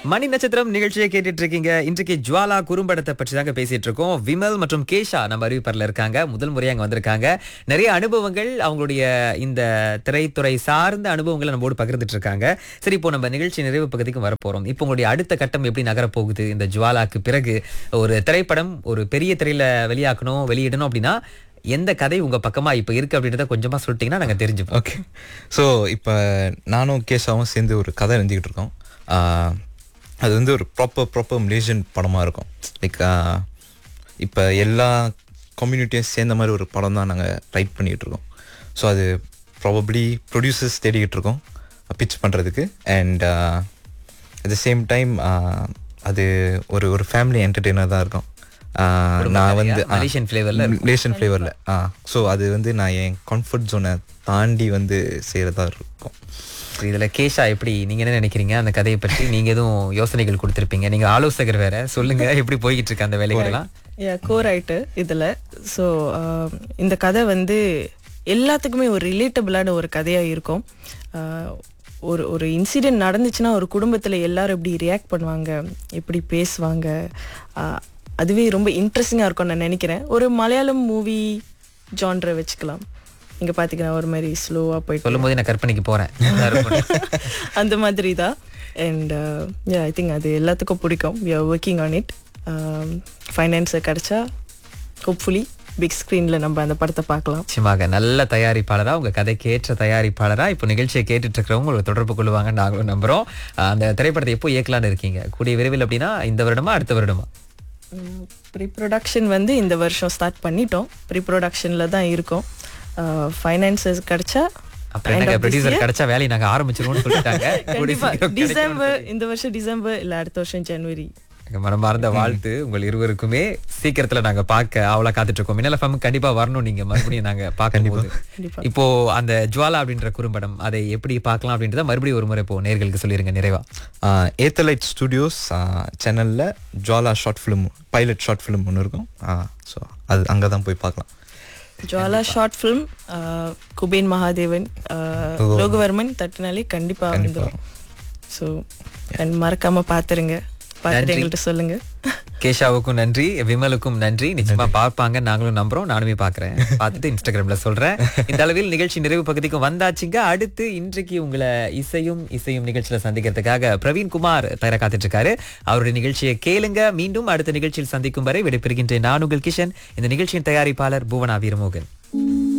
மணி நட்சத்திரம் நிகழ்ச்சியை கேட்டுட்டு இருக்கீங்க இன்றைக்கு ஜுவாலா குறும்படத்தை பற்றி தாங்க பேசிட்டு இருக்கோம் விமல் மற்றும் கேஷா நம்ம அறிவிப்பரில் இருக்காங்க முதல் முறையா அங்க வந்திருக்காங்க நிறைய அனுபவங்கள் அவங்களுடைய இந்த திரைத்துறை சார்ந்த அனுபவங்களை நம்மோடு பகிர்ந்துட்டு இருக்காங்க சரி இப்போ நம்ம நிகழ்ச்சி நிறைவு பகுதிக்கு வரப்போறோம் இப்போ உங்களுடைய அடுத்த கட்டம் எப்படி நகரப் போகுது இந்த ஜுவாலாக்கு பிறகு ஒரு திரைப்படம் ஒரு பெரிய திரையில வெளியாக்கணும் வெளியிடணும் அப்படின்னா எந்த கதை உங்க பக்கமா இப்ப இருக்கு அப்படின்றத கொஞ்சமா சொல்லிட்டீங்கன்னா நாங்க தெரிஞ்சுப்போம் ஓகே ஸோ இப்போ நானும் கேஷாவும் சேர்ந்து ஒரு கதை எழுதிக்கிட்டு இருக்கோம் ஆஹ் அது வந்து ஒரு ப்ராப்பர் ப்ராப்பர் மலேசியன் படமாக இருக்கும் லைக் இப்போ எல்லா கம்யூனிட்டியும் சேர்ந்த மாதிரி ஒரு படம் தான் நாங்கள் ரைட் பண்ணிக்கிட்டு இருக்கோம் ஸோ அது ப்ராபப்ளி ப்ரொடியூசர்ஸ் தேடிக்கிட்டு இருக்கோம் பிச் பண்ணுறதுக்கு and at the same time அது ஒரு ஒரு ஃபேமிலி என்டர்டெய்னர் தான் இருக்கும் ஆஹ் நான் வந்து ஆ, மலேசியன் ஃபிளேவர்ல மலேசியன் ஃப்ளேவரில் ஆ ஸோ அது வந்து நான் என் கம்ஃபர்ட் ஜோனை தாண்டி வந்து செய்கிறதா இருக்கும் இதுல கேஷா எப்படி நீங்க என்ன நினைக்கிறீங்க அந்த கதையை பற்றி நீங்க எதுவும் யோசனைகள் கொடுத்திருப்பீங்க நீங்க ஆலோசகர் வேற சொல்லுங்க எப்படி போய்கிட்டு இருக்கு அந்த வேலைகள்லாம் கோ ரைட்டு இதில் ஸோ இந்த கதை வந்து எல்லாத்துக்குமே ஒரு ரிலேட்டபிளான ஒரு கதையாக இருக்கும் ஆஹ் ஒரு ஒரு இன்சிடென்ட் நடந்துச்சுன்னா ஒரு குடும்பத்தில் எல்லாரும் எப்படி ரியாக்ட் பண்ணுவாங்க எப்படி பேசுவாங்க ஆஹ் அதுவே ரொம்ப இன்ட்ரெஸ்டிங்காக இருக்கும் நான் நினைக்கிறேன் ஒரு மலையாளம் மூவி ஜான்ரை வச்சுக்கலாம் இங்கே பார்த்தீங்கன்னா ஒரு மாதிரி ஸ்லோவாக போயிட்டு சொல்லும் போதே நான் கற்பனைக்கு போறேன் நல்லா இருக்கும். அந்த மாதிரி தான் அண்ட் ஐ திங்க் அது எல்லாத்துக்கும் பிடிக்கும் we are working on it ஃபைனான்ஸை கிடச்சா ஹோப்ஃபுல்லி பிக் ஸ்க்ரீனில் நம்ம அந்த படத்தை பார்க்கலாம் நிச்சயமாக நல்ல தயாரிப்பாளரா உங்க கதைக்கு ஏற்ற தயாரிப்பாளரா இப்போ நிகழ்ச்சியை கேட்டுட்டு இருக்கிறவங்க உங்களுக்கு தொடர்பு கொள்ளுவாங்க நாங்களும் நம்புறோம் அஹ் அந்த திரைப்படத்தை எப்போ இயக்கலாம்னு இருக்கீங்க கூடிய விரைவில் அப்படின்னா இந்த வருடமா அடுத்த வருடமா ப்ரீ ப்ரொடக்ஷன் வந்து இந்த வருஷம் ஸ்டார்ட் பண்ணிட்டோம் ப்ரீ ப்ரொடக்ஷனில் தான் இருக்கோம் ஃபைனான்சஸ் கிடச்சா அப்புறம் என்ன ப்ரொடியூசர் கிடைச்சா வேலையை நாங்க ஆரம்பிச்சிருவோம்னு சொல்லிட்டாங்க கூடிய கண்டிப்பா சீக்கிரம் டிசம்பர் இந்த வருஷம் டிசம்பர் இல்லை அடுத்த வருஷம் ஜனவரி எங்க மனமார்ந்த வாழ்த்து உங்கள் இருவருக்குமே சீக்கிரத்துல நாங்க பார்க்க அவளா காத்துட்டு இருக்கோம் மின்னல் FM கண்டிப்பா வரணும் நீங்க மறுபடியும் நாங்க பார்க்கும்போது கண்டிப்பா. இப்போ அந்த ஜுவாலா அப்படின்ற குறும்படம் அதை எப்படி பார்க்கலாம் அப்படின்றத மறுபடியும் ஒரு முறை இப்போ நேர்களுக்கு சொல்லிருங்க நிறைவா ஏத்தலைட் ஸ்டுடியோஸ் சேனலில் Jwala short film pilot short film ஒன்று இருக்கும் ஸோ அது அங்கே தான் போய் பார்க்கலாம் ஜுவாலா ஷார்ட் ஃபிலிம் குபேன் மகாதேவன் ஆஹ், லோகவர்மன் தட்டுனாலே கண்டிப்பா வந்துடும் ஸோ அண்ட் மறக்காம பாத்துருங்க பார்த்துட்டு எங்கள்கிட்ட சொல்லுங்க கேஷாவுக்கும் நன்றி விமலுக்கும் நன்றி நிச்சயமா பார்ப்பாங்க நாங்களும் நம்புறோம் நானுமே பாக்குறேன் பார்த்துட்டு இன்ஸ்டாகிராம்ல சொல்றேன் இந்த அளவில் நிகழ்ச்சி நிறைவு பகுதிக்கு வந்தாச்சுங்க அடுத்து இன்றைக்கு உங்களை இசையும் இசையும் நிகழ்ச்சியில சந்திக்கிறதுக்காக பிரவீன் குமார் தயாரா காத்துட்டு இருக்காரு அவருடைய நிகழ்ச்சியை கேளுங்க மீண்டும் அடுத்த நிகழ்ச்சியில் சந்திக்கும் வரை விடைபெறுகின்றேன் நான் உங்கள் கிஷன் இந்த நிகழ்ச்சியின் தயாரிப்பாளர் புவனா வீரமோகன்